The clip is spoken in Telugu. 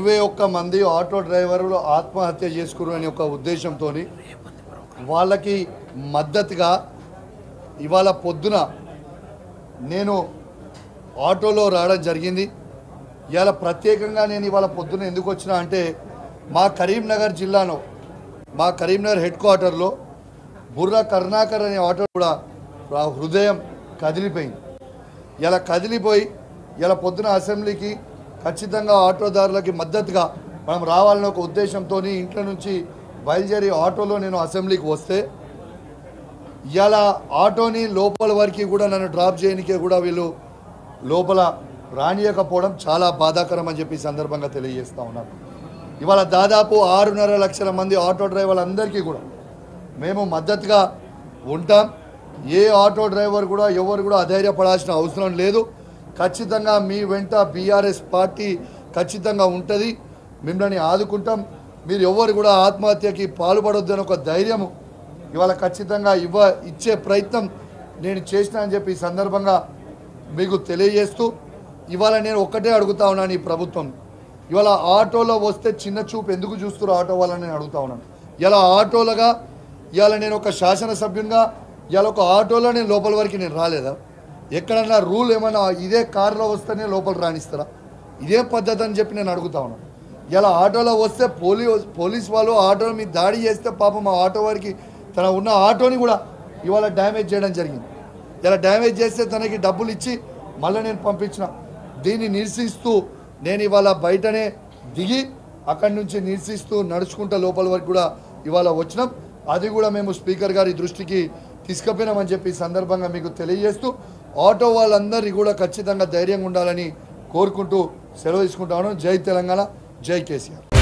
ఇరవై ఒక్క మంది ఆటో డ్రైవర్లు ఆత్మహత్య చేసుకున్నారు అనే ఒక ఉద్దేశంతో వాళ్ళకి మద్దతుగా ఇవాళ పొద్దున నేను ఆటోలో రావడం జరిగింది ఇవాళ ప్రత్యేకంగా నేను ఇవాళ పొద్దున ఎందుకు వచ్చినా అంటే మా కరీంనగర్ జిల్లాలో మా కరీంనగర్ హెడ్ క్వార్టర్లో బుర్ర కరుణాకర్ అనే ఆటో కూడా ఆ హృదయం కదిలిపోయింది ఇలా కదిలిపోయి ఇలా పొద్దున అసెంబ్లీకి ఖచ్చితంగా ఆటోదారులకి మద్దతుగా మనం రావాలనే ఒక ఉద్దేశంతో ఇంట్లో నుంచి బయలుదేరి ఆటోలో నేను అసెంబ్లీకి వస్తే ఇవాళ ఆటోని లోపల వరకు కూడా నన్ను డ్రాప్ చేయడానికే కూడా వీళ్ళు లోపల రానియకపోవడం చాలా బాధాకరం అని చెప్పి ఈ సందర్భంగా తెలియజేస్తా ఉన్నాను ఇవాళ దాదాపు ఆరున్నర లక్షల మంది ఆటో డ్రైవర్లందరికీ కూడా మేము మద్దతుగా ఉంటాం ఏ ఆటో డ్రైవర్ కూడా ఎవరు కూడా అధైర్యపడాల్సిన అవసరం లేదు ఖచ్చితంగా మీ వెంట బీఆర్ఎస్ పార్టీ ఖచ్చితంగా ఉంటుంది మిమ్మల్ని ఆదుకుంటాం మీరు ఎవరు కూడా ఆత్మహత్యకి పాల్పడొద్దని ఒక ధైర్యము ఇవాళ ఖచ్చితంగా ఇవ్వ ఇచ్చే ప్రయత్నం నేను చేసిన అని చెప్పి ఈ సందర్భంగా మీకు తెలియజేస్తూ ఇవాళ నేను ఒక్కటే అడుగుతా ఉన్నాను ఈ ప్రభుత్వం ఇవాళ ఆటోలో వస్తే చిన్న చూపు ఎందుకు చూస్తున్నారు ఆటో వాళ్ళని నేను అడుగుతా ఉన్నాను ఇలా ఆటోలుగా ఇవాళ నేను ఒక శాసనసభ్యునిగా ఇవాళ ఒక ఆటోలో నేను లోపల వరకు నేను రాలేదా ఎక్కడన్నా రూల్ ఏమైనా ఇదే కారులో వస్తేనే లోపల రాణిస్తారా ఇదే పద్ధతి అని చెప్పి నేను అడుగుతా ఉన్నాను ఇలా ఆటోలో వస్తే పోలీ పోలీస్ వాళ్ళు ఆటో మీద దాడి చేస్తే పాపం ఆ ఆటో వారికి తన ఉన్న ఆటోని కూడా ఇవాళ డ్యామేజ్ చేయడం జరిగింది ఇలా డ్యామేజ్ చేస్తే తనకి డబ్బులు ఇచ్చి మళ్ళీ నేను పంపించిన దీన్ని నిరసిస్తూ నేను ఇవాళ బయటనే దిగి అక్కడి నుంచి నిరసిస్తూ నడుచుకుంటా లోపల వరకు కూడా ఇవాళ వచ్చినాం అది కూడా మేము స్పీకర్ గారి దృష్టికి తీసుకుపోయినామని చెప్పి ఈ సందర్భంగా మీకు తెలియజేస్తూ ఆటో వాళ్ళందరినీ కూడా ఖచ్చితంగా ధైర్యంగా ఉండాలని కోరుకుంటూ సెలవు తీసుకుంటా ఉన్నాం జై తెలంగాణ జై కేసీఆర్